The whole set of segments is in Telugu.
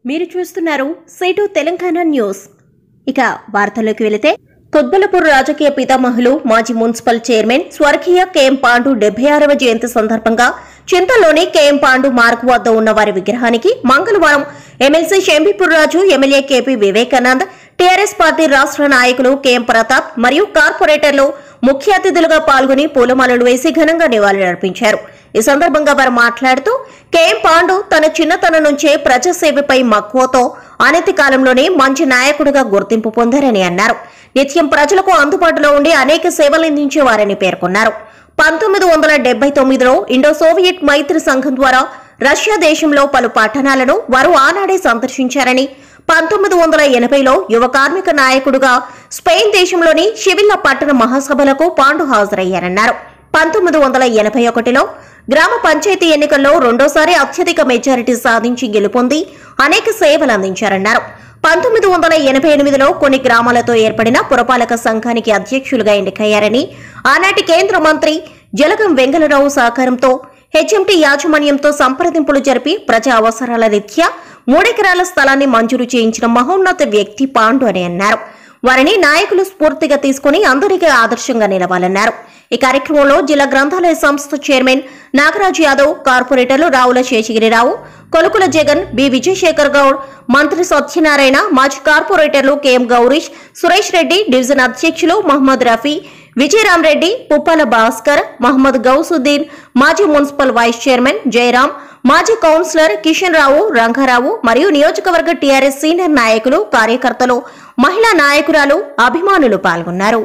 మీరు చూస్తున్నారు సేటు తెలంగాణ న్యూస్ ఇక వార్తల్లోకి వెళితే కొద్బలపూర్ రాజకీయ పితామహులు మాజీ మున్సిపల్ చైర్మన్ స్వర్గీయ కెఎం పాండు డెబ్బై ఆరవ జయంతి సందర్భంగా చింతల్లోని కెఎం పాండు మార్గ్ వద్ద ఉన్న వారి విగ్రహానికి మంగళవారం MLC Shambipur Raju MLA KP Vivekanand TRS party రాష్ట్ర నాయకులు కెఎం ప్రతాప్ మరియు కార్పొరేటర్లు ముఖ్య అతిథులుగా పాల్గొని పూలమాలలు వేసి ఘనంగా నివాళులర్పించారు ఈ సందర్భంగా వారు మాట్లాడుతూ కేఎం పాండు తన చిన్నతనం నుంచే ప్రజాసేవపై మక్కువతో అనతి కాలంలోనే మంచి నాయకుడిగా గుర్తింపు పొందారని అన్నారు నిత్యం ప్రజలకు అందుబాటులో ఉండి అనేక సేవలందించేవారని పేర్కొన్నారు పంతొమ్మిది వందల డెబ్బై తొమ్మిదిలో ఇండో సోవియట్ మైత్రి సంఘం ద్వారా రష్యా దేశంలో పలు పట్టణాలను వారు ఆనాడే సందర్శించారని పంతొమ్మిది వందల ఎనభైలో యువ కార్మిక నాయకుడుగా స్పెయిన్ దేశంలోని షివిల్ల పట్టణ మహాసభలకు పాండు హాజరయ్యారన్నారు పంతొమ్మిది వందల ఎనభై ఒకటిలో గ్రామ పంచాయతీ ఎన్నికల్లో రెండోసారి అత్యధిక మెజారిటీ సాధించి గెలుపొంది అనేక సేవలు అందించారన్నారు పంతొమ్మిది వందల ఎనభై ఎనిమిదిలో కొన్ని గ్రామాలతో ఏర్పడిన పురపాలక సంఘానికి అధ్యక్షులుగా ఎన్నికయ్యారని ఆనాటి కేంద్ర మంత్రి జలగం వెంగళరావు సహకారంతో హెచ్ఎంటీ యాజమాన్యంతో సంప్రదింపులు జరిపి ప్రజా అవసరాల రీత్యా మూడెకరాల స్థలాన్ని మంజూరు చేయించిన మహోన్నత వ్యక్తి పాండు అని అన్నారు వారిని నాయకులు స్ఫూర్తిగా తీసుకుని అందరికీ ఆదర్శంగా నిలవాలన్నారు ఈ కార్యక్రమంలో జిల్లా గ్రంథాలయ సంస్థ చైర్మన్ నాగరాజు యాదవ్ కార్పొరేటర్లు రావుల శేషగిరిరావు కొలుకుల జగన్ బి విజయశేఖర్ గౌడ్ మంత్రి సత్యనారాయణ మాజీ కార్పొరేటర్లు కెఎం గౌరీష్ సురేష్ రెడ్డి డివిజన్ అధ్యక్షులు మహమ్మద్ రఫీ విజయరామరెడ్డి పుప్పాల భాస్కర్ మహమ్మద్ గౌసుద్దీన్ మాజీ మున్సిపల్ వైస్ చైర్మన్ జయరాం మాజీ కౌన్సిలర్ కిషన్ రావు రంగారావు మరియు నియోజకవర్గ టీఆర్ఎస్ సీనియర్ నాయకులు కార్యకర్తలు మహిళా నాయకురాలు అభిమానులు పాల్గొన్నారు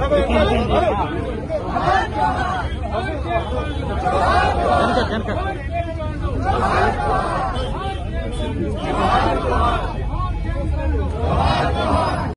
వెనక వెనక